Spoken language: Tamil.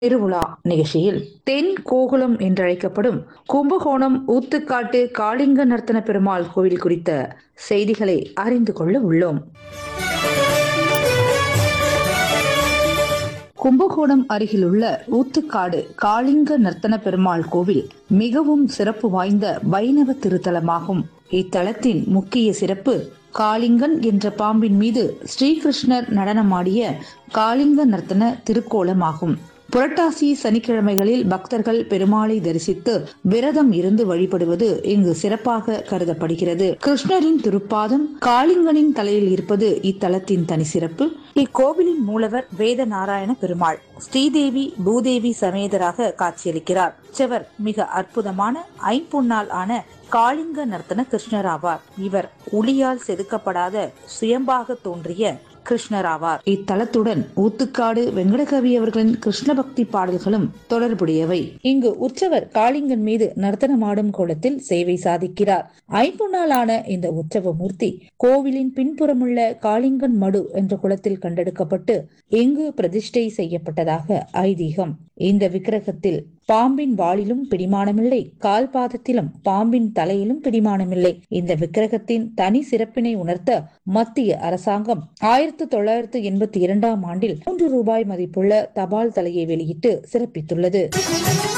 திருவிழா நிகழ்ச்சியில் தென் கோகுலம் என்றழைக்கப்படும் கும்பகோணம் ஊத்துக்காட்டு காளிங்க நர்த்தன பெருமாள் கோவில் குறித்த செய்திகளை அறிந்து கொள்ள உள்ளோம் கும்பகோணம் அருகிலுள்ள ஊத்துக்காடு காளிங்க நர்த்தன பெருமாள் கோவில் மிகவும் சிறப்பு வாய்ந்த வைணவ திருத்தலமாகும் இத்தலத்தின் முக்கிய சிறப்பு காளிங்கன் என்ற பாம்பின் மீது ஸ்ரீகிருஷ்ணர் நடனமாடிய காளிங்க நர்த்தன திருக்கோலமாகும் புரட்டாசி சனிக்கிழமைகளில் பக்தர்கள் பெருமாளை தரிசித்து விரதம் இருந்து வழிபடுவது இங்கு சிறப்பாக கருதப்படுகிறது கிருஷ்ணரின் திருப்பாதம் காளிங்கனின் தலையில் இருப்பது இத்தலத்தின் தனி சிறப்பு இக்கோவிலின் மூலவர் வேத நாராயண பெருமாள் ஸ்ரீதேவி பூதேவி சமேதராக காட்சியளிக்கிறார் செவர் மிக அற்புதமான ஐம்பொன்னால் ஆன காளிங்க நர்த்தன கிருஷ்ணர் ஆவார் இவர் ஒளியால் செதுக்கப்படாத சுயம்பாக தோன்றிய கிருஷ்ணர் ஆவார் இத்தலத்துடன் ஊத்துக்காடு வெங்கடகவி அவர்களின் கிருஷ்ண பக்தி பாடல்களும் தொடர்புடையவை இங்கு உற்சவர் காளிங்கன் மீது நர்த்தனமாடும் கோலத்தில் சேவை சாதிக்கிறார் ஐம்பொன்னாலான இந்த உற்சவ மூர்த்தி கோவிலின் பின்புறமுள்ள காளிங்கன் மடு என்ற குளத்தில் கண்டெடுக்கப்பட்டு இங்கு பிரதிஷ்டை செய்யப்பட்டதாக ஐதீகம் இந்த விக்கிரகத்தில் பாம்பின் வாளிலும் பிடிமானமில்லை கால் பாதத்திலும் பாம்பின் தலையிலும் பிடிமானமில்லை இந்த விக்கிரகத்தின் தனி சிறப்பினை உணர்த்த மத்திய அரசாங்கம் ஆயிரத்தி தொள்ளாயிரத்து எண்பத்தி இரண்டாம் ஆண்டில் மூன்று ரூபாய் மதிப்புள்ள தபால் தலையை வெளியிட்டு சிறப்பித்துள்ளது